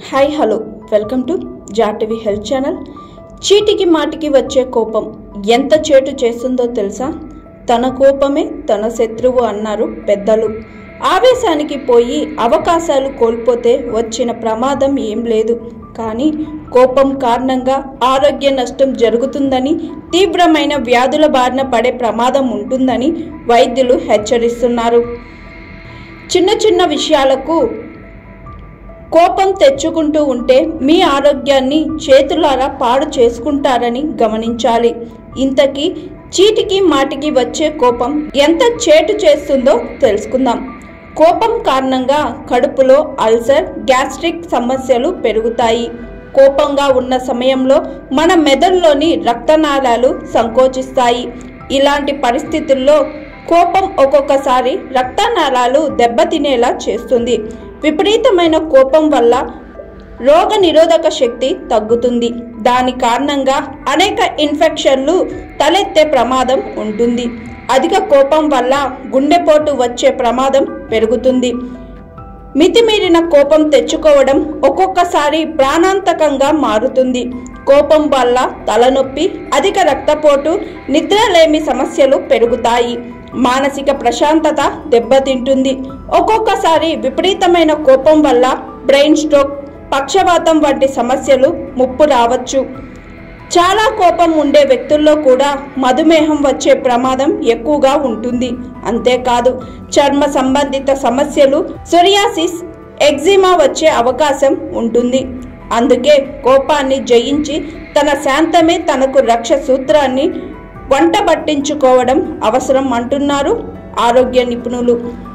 hi hello welcome to జాటివి health channel చీటికి మాటికి వచ్చే కోపం ఎంత చేటు చేస్తుందో తెలుసా తన కోపమే తన శత్రువు అన్నారు పెద్దలు ఆవేశానికి పోయి అవకాశాలు కోల్పోతే వచ్చిన ప్రమాదం ఏం లేదు కానీ కోపం కారణంగా ఆరోగ్య నష్టం జరుగుతుందని తీవ్రమైన వ్యాధుల బారిన పడే ప్రమాదం ఉంటుందని వైద్యులు హెచ్చరిస్తున్నారు చిన్న చిన్న విషయాలకు కోపం తెచ్చుకుంటూ ఉంటే మీ ఆరోగ్యాన్ని చేతులారా పాడు చేసుకుంటారని గమనించాలి ఇంతకీ చీటికి మాటికి వచ్చే కోపం ఎంత చేటు చేస్తుందో తెలుసుకుందాం కోపం కారణంగా కడుపులో అల్సర్ గ్యాస్ట్రిక్ సమస్యలు పెరుగుతాయి కోపంగా ఉన్న సమయంలో మన మెదడులోని రక్తనాళాలు సంకోచిస్తాయి ఇలాంటి పరిస్థితుల్లో కోపం ఒక్కొక్కసారి రక్తనాళాలు దెబ్బతినేలా చేస్తుంది విపరీతమైన కోపం వల్ల రోగ నిరోధక శక్తి తగ్గుతుంది దాని కారణంగా అనేక ఇన్ఫెక్షన్లు తలెత్తే ప్రమాదం ఉంటుంది అధిక కోపం వల్ల గుండెపోటు వచ్చే ప్రమాదం పెరుగుతుంది మితిమీరిన కోపం తెచ్చుకోవడం ఒక్కొక్కసారి ప్రాణాంతకంగా మారుతుంది కోపం వల్ల తలనొప్పి అధిక రక్తపోటు నిద్రలేమి సమస్యలు పెరుగుతాయి మానసిక ప్రశాంతత దెబ్బతింటుంది ఒక్కొక్కసారి విపరీతమైన కోపం వల్ల బ్రెయిన్ స్ట్రోక్ పక్షవాతం వంటి సమస్యలు ముప్పు రావచ్చు చాలా కోపం ఉండే వ్యక్తుల్లో కూడా మధుమేహం వచ్చే ప్రమాదం ఎక్కువగా ఉంటుంది అంతేకాదు చర్మ సంబంధిత సమస్యలు సొరియాసిస్ ఎగ్జిమా వచ్చే అవకాశం ఉంటుంది అందుకే కోపాన్ని జయించి తన శాంతమే తనకు రక్ష సూత్రాన్ని వంట పట్టించుకోవడం అవసరం అంటున్నారు ఆరోగ్య నిపుణులు